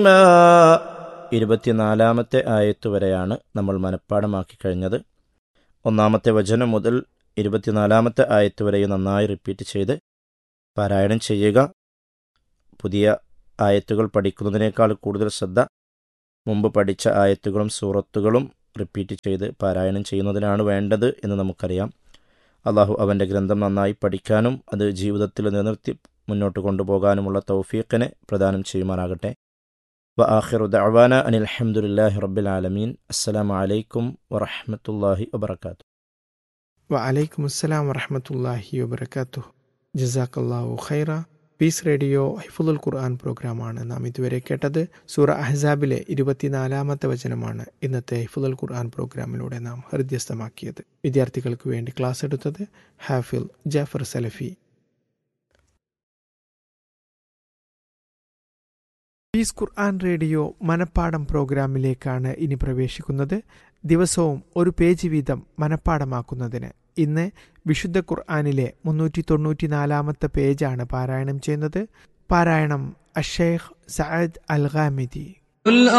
ഇരുപത്തിനാലാമത്തെ ആയത്ത് വരെയാണ് നമ്മൾ മനഃപ്പാടമാക്കി കഴിഞ്ഞത് ഒന്നാമത്തെ വചനം മുതൽ ഇരുപത്തിനാലാമത്തെ ആയത്ത് വരെയും നന്നായി റിപ്പീറ്റ് ചെയ്ത് പാരായണം ചെയ്യുക പുതിയ ആയത്തുകൾ പഠിക്കുന്നതിനേക്കാൾ കൂടുതൽ ശ്രദ്ധ മുമ്പ് പഠിച്ച ആയത്തുകളും സൂറത്തുകളും റിപ്പീറ്റ് ചെയ്ത് പാരായണം ചെയ്യുന്നതിനാണ് വേണ്ടത് എന്ന് നമുക്കറിയാം അള്ളാഹു അവൻ്റെ ഗ്രന്ഥം നന്നായി പഠിക്കാനും അത് ജീവിതത്തിൽ നിലനിർത്തി മുന്നോട്ട് കൊണ്ടുപോകാനുമുള്ള തൗഫീഖിനെ പ്രദാനം ചെയ്യുമാറാകട്ടെ വ ആഖിറു ദഅവാന അനിൽ അൽഹംദുലില്ലാഹി റബ്ബിൽ ആലമീൻ അസ്സലാമു അലൈക്കും വറഹ്മത്തുള്ളാഹി വബറകാതുഹു വഅലൈക്കും അസ്സലാം വറഹമത്തല്ലാഹി വബർക്കാത്തു ജസാക്കല്ലാഹു ഖൈറ പീസ് റേഡിയോ ഹിഫുൽ ഖുർആൻ പ്രോഗ്രാമാണ് നാം ഇതുവരെ കേട്ടത് സൂറ അഹ്സാബിലെ ഇരുപത്തിനാലാമത്തെ വചനമാണ് ഇന്നത്തെ ഹിഫുൽ ഖുർആൻ പ്രോഗ്രാമിലൂടെ നാം ഹൃദ്യസ്ഥമാക്കിയത് വിദ്യാർത്ഥികൾക്ക് വേണ്ടി ക്ലാസ് എടുത്തത് ഹാഫിൽ Jafar Salafi peace Quran radio മനപ്പാടം പ്രോഗ്രാമിലേക്കാണ് ഇനി പ്രവേശിക്കുന്നത് ദിവസവും ഒരു പേജ് വീതം മനപ്പാടമാക്കുന്നതിന് ഇന്ന് വിശുദ്ധ ഖുർആാനിലെ മുന്നൂറ്റി തൊണ്ണൂറ്റിനാലാമത്തെ പേജാണ് പാരായണം ചെയ്യുന്നത് പാരായണം അഷേഖ് സഅദ് അൽ ഖാമിദി قل